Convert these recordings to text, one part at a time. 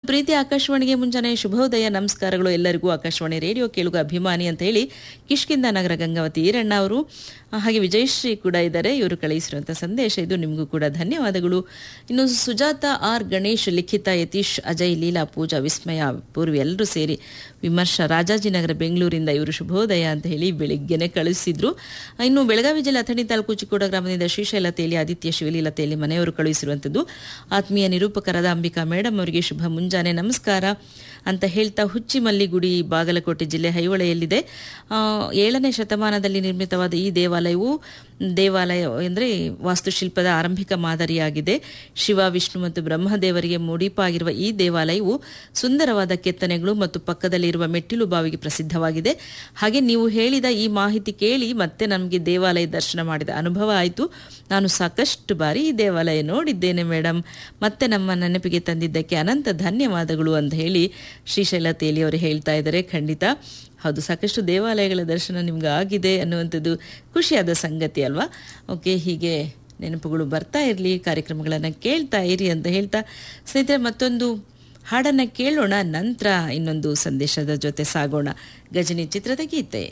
ಪ್ರೀತಿ ಆಕಾಶವಾಣಿಗೆ ಮುಂಜಾನೆ ಶುಭೋದಯ ನಮಸ್ಕಾರಗಳು ಎಲ್ಲರಿಗೂ ಆಕಾಶವಾಣಿ ರೇಡಿಯೋ ಕೇಳುಗ ಅಭಿಮಾನಿ ಅಂತ ಹೇಳಿ ಕಿಷ್ಕಿಂದ ನಗರ ಗಂಗಾವತಿ ಈರಣ್ಣ ಅವರು ಆ, ಹಾಗೆ ವಿಜಯಶ್ರೀ ಕೂಡ ಇದ್ದಾರೆ ಇವರು ಕಳುಹಿಸಿರುವಂಥ ಸಂದೇಶ ಇದು ನಿಮಗೂ ಕೂಡ ಧನ್ಯವಾದಗಳು ಇನ್ನು ಸುಜಾತ ಆರ್ ಗಣೇಶ್ ಲಿಖಿತ ಯತೀಶ್ ಅಜಯ್ ಲೀಲಾ ಪೂಜಾ ವಿಸ್ಮಯ ಪೂರ್ವಿ ಎಲ್ಲರೂ ಸೇರಿ ವಿಮರ್ಶ ರಾಜಾಜಿನಗರ ಬೆಂಗಳೂರಿಂದ ಇವರು ಶುಭೋದಯ ಅಂತ ಹೇಳಿ ಬೆಳಿಗ್ಗೆನೆ ಕಳುಹಿಸಿದ್ರು ಇನ್ನು ಬೆಳಗಾವಿ ಜಿಲ್ಲೆ ಅಥಣಿ ತಾಲೂಕು ಚಿಕ್ಕೋಡ ಗ್ರಾಮದಿಂದ ಶ್ರೀಶೈಲ ತೇಲಿ ಆದಿತ್ಯ ಶಿವಲೀಲ ತೇಲಿ ಮನೆಯವರು ಕಳುಹಿಸಿರುವಂಥದ್ದು ಆತ್ಮೀಯ ನಿರೂಪಕರಾದ ಅಂಬಿಕಾ ಮೇಡಮ್ ಅವರಿಗೆ ಶುಭ ಮುಂಜಾನೆ ನಮಸ್ಕಾರ ಅಂತ ಹೇಳ್ತಾ ಹುಚ್ಚಿಮಲ್ಲಿಗುಡಿ ಬಾಗಲಕೋಟೆ ಜಿಲ್ಲೆ ಹೈವಳೆಯಲ್ಲಿದೆ ಆ, ಏಳನೇ ಶತಮಾನದಲ್ಲಿ ನಿರ್ಮಿತವಾದ ಈ ದೇವಾಲಯವು ದೇವಾಲಯ ಅಂದರೆ ವಾಸ್ತುಶಿಲ್ಪದ ಆರಂಭಿಕ ಮಾದರಿಯಾಗಿದೆ ಶಿವ ವಿಷ್ಣು ಮತ್ತು ಬ್ರಹ್ಮದೇವರಿಗೆ ಮುಡಿಪಾಗಿರುವ ಈ ದೇವಾಲಯವು ಸುಂದರವಾದ ಕೆತ್ತನೆಗಳು ಮತ್ತು ಪಕ್ಕದಲ್ಲಿರುವ ಮೆಟ್ಟಿಲು ಬಾವಿಗೆ ಪ್ರಸಿದ್ಧವಾಗಿದೆ ಹಾಗೆ ನೀವು ಹೇಳಿದ ಈ ಮಾಹಿತಿ ಕೇಳಿ ಮತ್ತೆ ನಮಗೆ ದೇವಾಲಯ ದರ್ಶನ ಮಾಡಿದ ಅನುಭವ ಆಯಿತು ನಾನು ಸಾಕಷ್ಟು ಬಾರಿ ಈ ದೇವಾಲಯ ನೋಡಿದ್ದೇನೆ ಮೇಡಮ್ ಮತ್ತೆ ನಮ್ಮ ನೆನಪಿಗೆ ತಂದಿದ್ದಕ್ಕೆ ಅನಂತ ಧನ್ಯವಾದಗಳು ಅಂತ ಹೇಳಿ ಶ್ರೀಶೈಲ ತೇಲಿ ಅವರು ಹೇಳ್ತಾ ಇದ್ದಾರೆ ಖಂಡಿತ ಹೌದು ಸಾಕಷ್ಟು ದೇವಾಲಯಗಳ ದರ್ಶನ ನಿಮ್ಗೆ ಆಗಿದೆ ಅನ್ನುವಂಥದ್ದು ಖುಷಿಯಾದ ಸಂಗತಿ ಅಲ್ವಾ ಓಕೆ ಹೀಗೆ ನೆನಪುಗಳು ಬರ್ತಾ ಇರಲಿ ಕಾರ್ಯಕ್ರಮಗಳನ್ನು ಕೇಳ್ತಾ ಇರಿ ಅಂತ ಹೇಳ್ತಾ ಸ್ನೇಹಿತರೆ ಮತ್ತೊಂದು ಹಾಡನ್ನು ಕೇಳೋಣ ನಂತರ ಇನ್ನೊಂದು ಸಂದೇಶದ ಜೊತೆ ಸಾಗೋಣ ಗಜನಿ ಚಿತ್ರದ ಗೀತೆ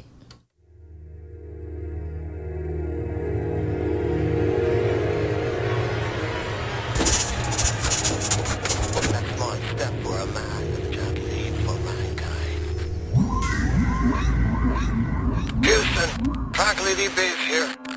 That smart step for a man with just need for mankind. Houston, Tranquility Base here.